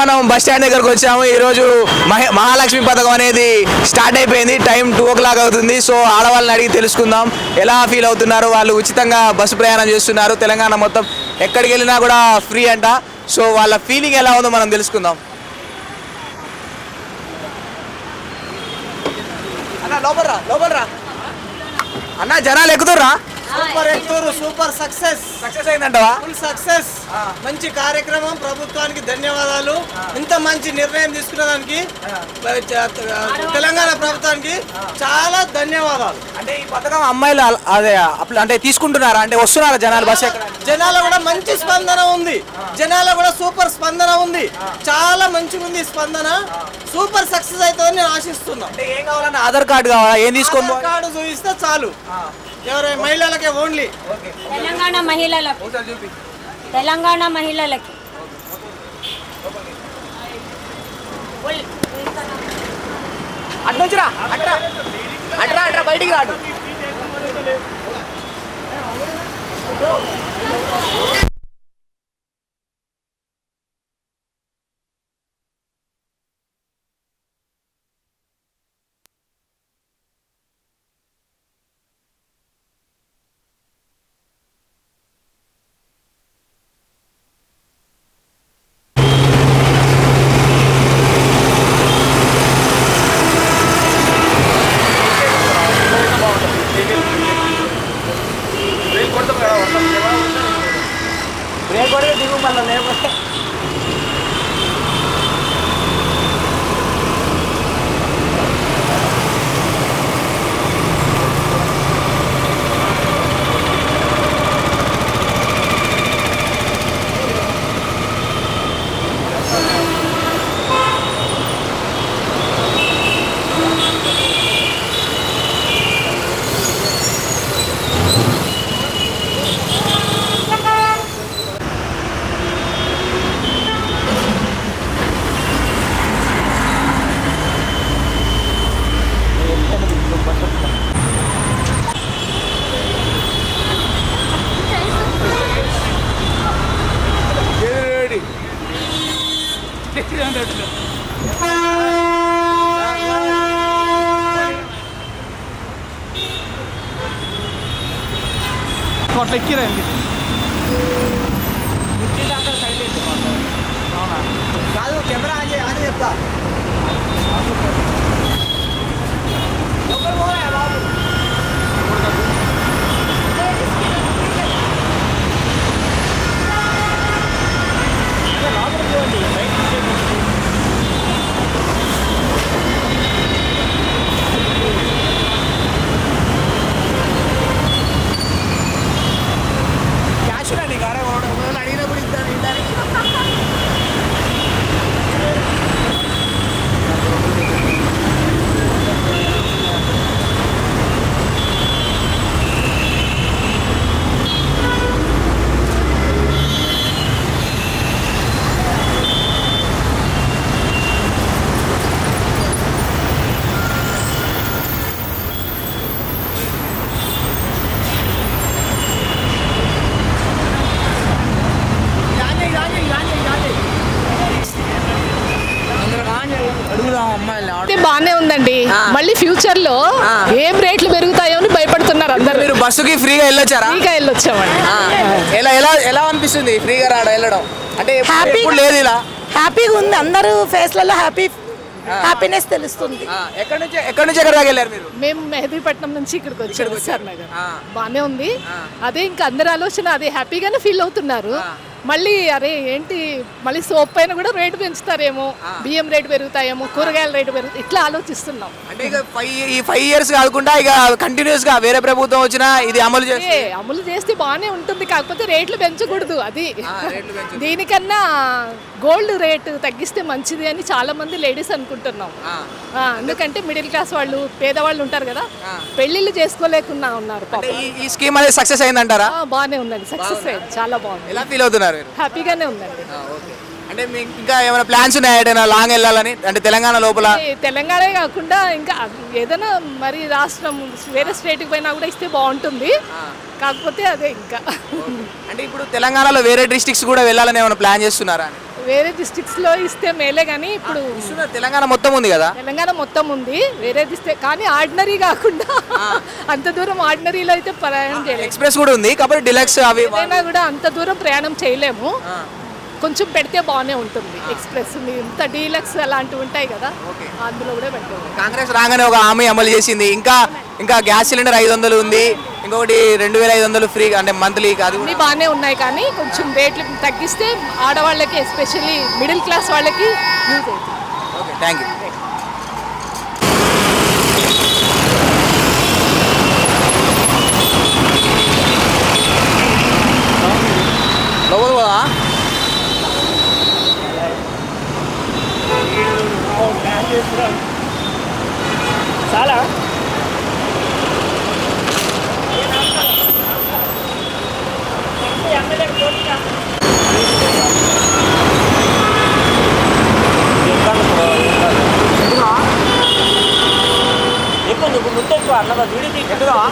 మనం bus stand దగ్గరకు వచ్చాము ఈ రోజు మహ- మహాలక్ష్మి పథకం అనేది స్టార్ట్ అయిపోయింది టైం టూ ఓ క్లాక్ అవుతుంది సో ఆడవాళ్ళని అడిగి తెలుసుకుందాం ఎలా ఫీల్ అవుతున్నారు వాళ్ళు ఉచితంగా బస్సు ప్రయాణం చేస్తున్నారు తెలంగాణ మొత్తం ఎక్కడికి వెళ్ళినా కూడా ఫ్రీ అంట సో వాళ్ళ ఫీలింగ్ ఎలా ఉందో మనం తెలుసుకుందాం అన్న లోపల రా లోపల రా అన్న జనాలు ఎక్కుతుర్రా సూపర్ ఎక్టూరు సూపర్ సక్సెస్ సక్సెస్ అయిందంటవా ఫుల్ సక్సెస్ మంచి కార్యక్రమం ప్రభుత్వానికి ధన్యవాదాలు ఇంత మంచి నిర్ణయం తీసుకున్న దానికి తెలంగాణ ప్రభుత్వానికి చాలా ధన్యవాదాలు అంటే ఈ పథకం అమ్మాయిలు అల- అదే అప్ల- అంటే తీసుకుంటున్నారా అంటే వస్తున్నారా జనాలు బస్ ఎక్కడ జనాల కూడా మంచి స్పందన ఉంది జనాల కూడా సూపర్ స్పందన ఉంది చాలా మంచిగా ఉంది ఈ స్పందన సూపర్ సక్సెస్ అవుతుందని నేను ఆశిస్తున్నా అంటే ఏం కావాలన్నా ఆధార్ కార్డు కావాలా ఏం తీసుకోను ఆధార్ కార్డు చూపిస్తే చాలు ఎవరు మహిళలకే ఓన్లీ తెలంగాణ మహిళలకు తెలంగాణ మహిళలకి అట్నుంచిరా అట్రా అట్రా అట్రా బయటికి రాడు బ్రేక్ కొడితే దిగు మళ్ళీ లేకపోతే కాదు కెమెరా ఆన్ చేయి ఆన్ చెప్తా లోపలికి పోరా బాబు క్యాష్ రండి గారే అడిగినప్పుడు ఇద్దాం ఇద్దానికి అడుగుదాం అమ్మాయిలు అయితే బానే ఉందండి మళ్ళీ ఫ్యూచర్ లో ఏం రేట్లు పెరుగుతాయో అని భయపడుతున్నారు అందరు మీరు బస్సుకి ఫ్రీగా వెళ్ళొచ్చారా ఫ్రీగా వెళ్ళొచ్చామండి ఎలా ఎలా ఎలా అనిపిస్తుంది ఫ్రీగా రావడం వెళ్ళడం అంటే ఎప్పుడు- హ్యాపీగా- ఎప్పుడు లేదు ఇలా హ్యాపీగా ఉంది అందరూ ఫేస్లలో హ్యాపీ హ్యాపీనెస్ తెలుస్తుంది ఆ, ఎక్కడి నుంచి ఎక్కడి నుంచి ఎక్కడి దాకా వెళ్ళారు మీరు మేము మెహదీపట్నం నుంచి ఇక్కడికి వచ్చాము సార్ నగర్ ఆ. బానే ఉంది అదే ఇంకా అందరి ఆలోచన అదే హ్యాపీగానే ఫీల్ అవుతున్నారు మళ్ళీ అరే ఏంటి మళ్ళీ సోప్ పైన కూడా రేటు పెంచుతారేమో బియ్యం రేటు పెరుగుతాయేమో కూరగాయల రేటు పెరుగుతాయి ఇట్లా ఆలోచిస్తున్నాం అంటే ఇక ఫైవ్ ఈ ఫైవ్ ఇయర్స్ కాకుండా ఇక కంటిన్యూస్ గా వేరే ప్రభుత్వం వచ్చినా ఇది అమలు చేస్తే ఏ అమలు చేస్తే బాగానే ఉంటుంది కాకపోతే రేట్లు పెంచకూడదు అది రేట్లు పెంచొద్దు. దీనికన్నా గోల్డ్ రేటు తగ్గిస్తే మంచిది అని చాలా మంది లేడీస్ అనుకుంటున్నాం ఆ, ఎందుకంటే మిడిల్ క్లాస్ వాళ్ళు పేదవాళ్ళు ఉంటారు కదా పెళ్లిళ్ళు చేసుకోలేకున్నా ఉన్నారు అంటే పాపం ఈ ఈ స్కీమ్ అనేది సక్సెస్ అయిందంటారా ఆ, బాగానే ఉందండి సక్సెస్ అయింది చాలా బాగుంది ఎలా ఫీల్ అవుతున్నారు మీరు హ్యాపీగానే ఉందండి ఆ, ఓకే అంటే మీకు ఇంకా ఏమైనా ప్లాన్స్ ఉన్నాయా ఏదైనా లాంగ్ వెళ్ళాలని అంటే తెలంగాణ లోపల ఈ తెలంగాణే కాకుండా ఇంకా ఏదైనా మరి రాష్ట్రం వేరే స్టేట్కి పోయినా కూడా ఇస్తే బాగుంటుంది కాకపోతే అదే ఇంకా అంటే ఇప్పుడు తెలంగాణలో వేరే డిస్ట్రిక్ట్స్ కూడా వెళ్ళాలని ఏమైనా ప్లాన్ చేస్తున్నారా అని వేరే డిస్ట్రిక్ట్స్ లో ఇస్తే మేలే కానీ ఇప్పుడు ఇస్తున్నారు తెలంగాణ మొత్తం ఉంది కదా తెలంగాణ మొత్తం ఉంది వేరేది ఇస్తే కానీ ఆర్డినరీ కాకుండా అంత దూరం ఆర్డినరీలో అయితే ప్రయాణం చేయలేము ఎక్స్ప్రెస్ కూడా ఉంది కాబట్టి డిలక్స్ అవి ఏదైనా కూడా అంత దూరం ప్రయాణం చేయలేము కొంచెం పెడితే బాగానే ఉంటుంది ఎక్స్ప్రెస్ ఇంత డీలక్స్ అలాంటివి ఉంటాయి కదా అందులో కూడా పెట్టాలి కాంగ్రెస్ రాగానే ఒక హామీ అమలు చేసింది ఇంకా ఇంకా గ్యాస్ సిలిండర్ ఐదు వందలు ఉంది ఇంకొకటి రెండు వేల ఐదు వందలు ఫ్రీ అంటే మంత్లీ అది కూడా అన్ని బాగానే ఉన్నాయి కానీ కొంచెం రేట్లు తగ్గిస్తే ఆడవాళ్ళకి ఎస్పెషల్లీ మిడిల్ క్లాస్ వాళ్ళకి యూజ్ అవుతుంది ఓకే థ్యాంక్ యూ లోపల పోదా చాలా ఎక్కువ నువ్వు ముందు ఎక్కువ అన్నదా వీడి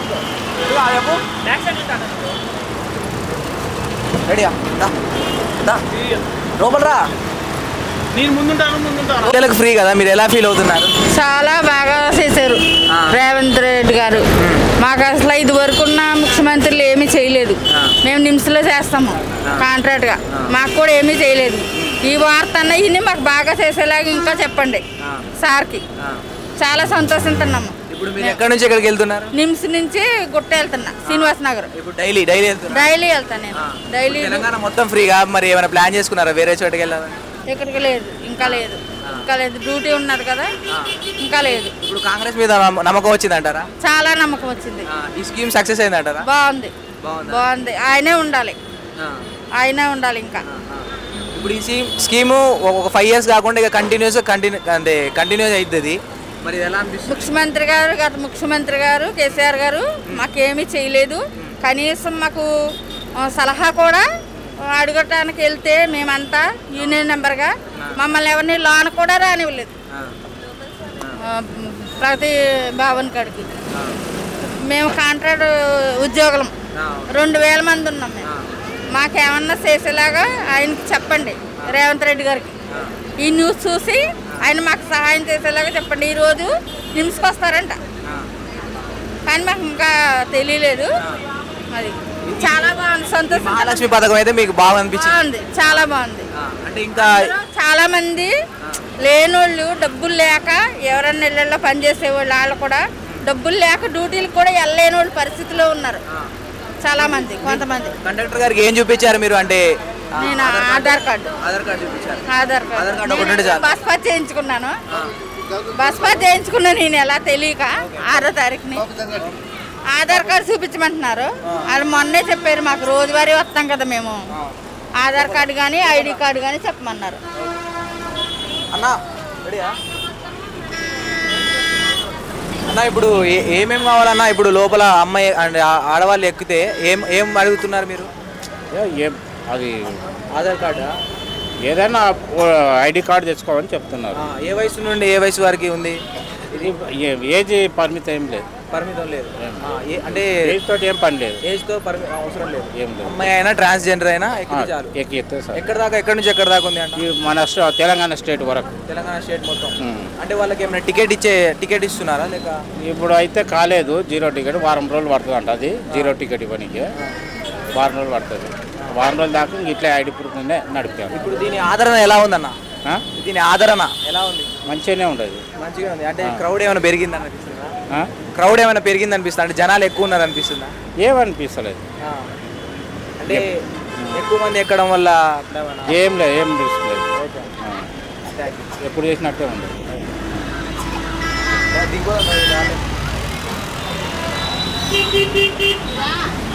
రెడీయా దా దా లోపల రా నేను ముందుంటాను ముందుంటాను పిల్లలకు ఫ్రీ కదా మీరు ఎలా ఫీల్ అవుతున్నారు చాలా బాగా చేశారు రేవంత్ రెడ్డి గారు మాకు అసలు ఇది వరకు ఉన్న ముఖ్యమంత్రులు ఏమీ చేయలేదు మేము నిమ్స్లో చేస్తాము కాంట్రాక్ట్గా మాకు కూడా ఏమీ చేయలేదు ఈ వార్త అన్న ఇన్ని మాకు బాగా చేసేలాగా ఇంకా చెప్పండి సార్కి చాలా సంతోషిస్తున్నాము ఇప్పుడు మీరు ఎక్కడి నుంచి ఎక్కడికి వెళ్తున్నారు నిమ్స్ నుంచి గుట్ట వెళ్తున్నా శ్రీనివాస్ నగర్ ఇప్పుడు డైలీ డైలీ వెళ్తున్నారు డైలీ వెళ్తాను నేను డైలీ తెలంగాణ మొత్తం ఫ్రీగా మరి ఏమైనా ప్లాన్ చేసుకున్నారా వేరే చోటుకి వెళ్ళాలని ఇక్కడికి లేదు ఇంకా లేదు ఇంకా లేదు డ్యూటీ ఉన్నది కదా ఇంకా లేదు ఇప్పుడు కాంగ్రెస్ మీద నమ్మ- నమ్మకం వచ్చిందంటారా చాలా నమ్మకం వచ్చింది ఆ, ఈ స్కీమ్ సక్సెస్ అయిందంటారా బాగుంది బాగుందా? బాగుంది ఆయనే ఉండాలి ఆ, ఆయనే ఉండాలి ఇంకా ఆ. ఇప్పుడు ఈ స్కీమ్ స్కీము ఒక ఫైవ్ ఇయర్స్ కాకుండా ఇక కంటిన్యూస్ కంటిన్యూ అంటే కంటిన్యూస్ అవుతుంది మరి ఇది ఎలా అనిపిస్తుంది ముఖ్యమంత్రి గారు గత ముఖ్యమంత్రి గారు కేసీఆర్ గారు మాకేమీ చేయలేదు కనీసం మాకు ఆ, సలహా కూడా అడగటానికి వెళ్తే మేమంతా యూనియన్ నెంబర్గా మమ్మల్ని ఎవరిని లోన్ కూడా రానివ్వలేదు ఆ, ఆ, ప్రతి భవన్ కాడికి మేము కాంట్రాక్ట్ ఉద్యోగులం ఆ, రెండు వేల మంది ఉన్నాం మేము మాకేమన్నా చేసేలాగా ఆయనకి చెప్పండి రేవంత్ రెడ్డి గారికి ఈ న్యూస్ చూసి ఆయన మాకు సహాయం చేసేలాగా చెప్పండి ఈరోజు నిమ్స్కి వస్తారంట ఆ. కానీ మాకు ఇంకా తెలియలేదు అది చాలా బాగుంది సంతోషం మహాలక్ష్మి పథకం అయితే మీకు బాగా అనిపించింది బాగుంది చాలా బాగుంది ఆ, అంటే ఇంకా చాలా మంది లేనోళ్ళు డబ్బులు లేక ఎవరన్నా ఇళ్ళల్లో పనిచేసే వాళ్ళు వాళ్ళు కూడా డబ్బులు లేక డ్యూటీలకు కూడా వెళ్ళలేని వాళ్ళు పరిస్థితిలో ఉన్నారు చాలా మంది కొంతమంది కండక్టర్ గారికి ఏం చూపించారు మీరు అంటే ఆ, నేను ఆధార్ కార్డు ఆధార్ కార్డు చూపించారు ఆధార్ ఆధార్ కార్డు కార్డు ఒకటి ఉంటే నేను చాలు. బస్ పాస్ చేయించుకున్నాను బస్ పాస్ చేయించుకున్నాను నేను ఎలా తెలియక ఆరో తారీఖుని ఆధార్ కార్డు చూపించమంటున్నారు వాళ్ళు మొన్నే చెప్పారు మాకు రోజువారీ వస్తాం కదా మేము ఆధార్ కార్డు కానీ ఐడి కార్డు కానీ చెప్పమన్నారు అన్నా రెడీయా అన్న ఇప్పుడు ఏ- ఏమేం కావాలన్నా ఇప్పుడు లోపల అమ్మాయి అంటే ఆ- ఆడవాళ్ళు ఎక్కితే ఏం ఏం అడుగుతున్నారు మీరు ఏ- ఏం అది ఆధార్ కార్డా ఏదైనా ఓ ఐడి కార్డు తెచ్చుకోమని చెప్తున్నారు ఏ వయసు నుండి ఏ వయసు వరకు ఉంది ఇది ఏ- ఏజ్ పరిమితి ఏం లేదు పరిమితం లేదు ఆ, ఏ- అంటే ఏజ్ తోటి ఏం పని లేదు ఏజ్ తో పరిమి అవసరం లేదు ఏం లేదు అమ్మాయి అయినా ట్రాన్స్జెండర్ అయినా ఎక్కితే చాలు ఎక్కితే సార్ ఎక్కడ దాకా ఎక్కడి నుంచి ఎక్కడ దాకా ఉంది అంట ఈ మన స్ట- తెలంగాణ స్టేట్ వరకు తెలంగాణ స్టేట్ మొత్తం ఉమ్. అంటే వాళ్ళకి ఏమైనా టికెట్ ఇచ్చే టికెట్ ఇస్తున్నారా లేక ఇప్పుడు అయితే కాలేదు జీరో టికెట్ వారం రోజులు పడుతుంది అంట అది జీరో టికెట్ ఇవ్వడానికి వారం రోజులు పడుతుంది వారం రోజులు దాకా ఇంక ఇట్లా ఐడి ప్రూఫ్ మీదే నడిపాము ఇప్పుడు దీని ఆదరణ ఎలా ఉందన్న ఆ? దీని ఆదరణ ఎలా ఉంది మంచిగానే ఉండదు మంచిగా ఉంది అంటే క్రౌడ్ ఏమైనా పెరిగింది అనిపిస్తుందా ఆ? క్రౌడ్ ఏమైనా పెరిగింది అనిపిస్తుంది అంటే జనాలు ఎక్కువ ఉన్నారు అనిపిస్తుందా ఏమనిపిస్తలేదు ఆ. అంటే ఎక్కువ మంది ఎక్కడం వల్ల అట్లా ఏమైనా? ఏం లేదు ఏం తీసుకోలేదు ఓకే. ఆ. Thank you. ఎప్పుడు చేసినట్టే ఉంది దిగువ మరి రాలేదు.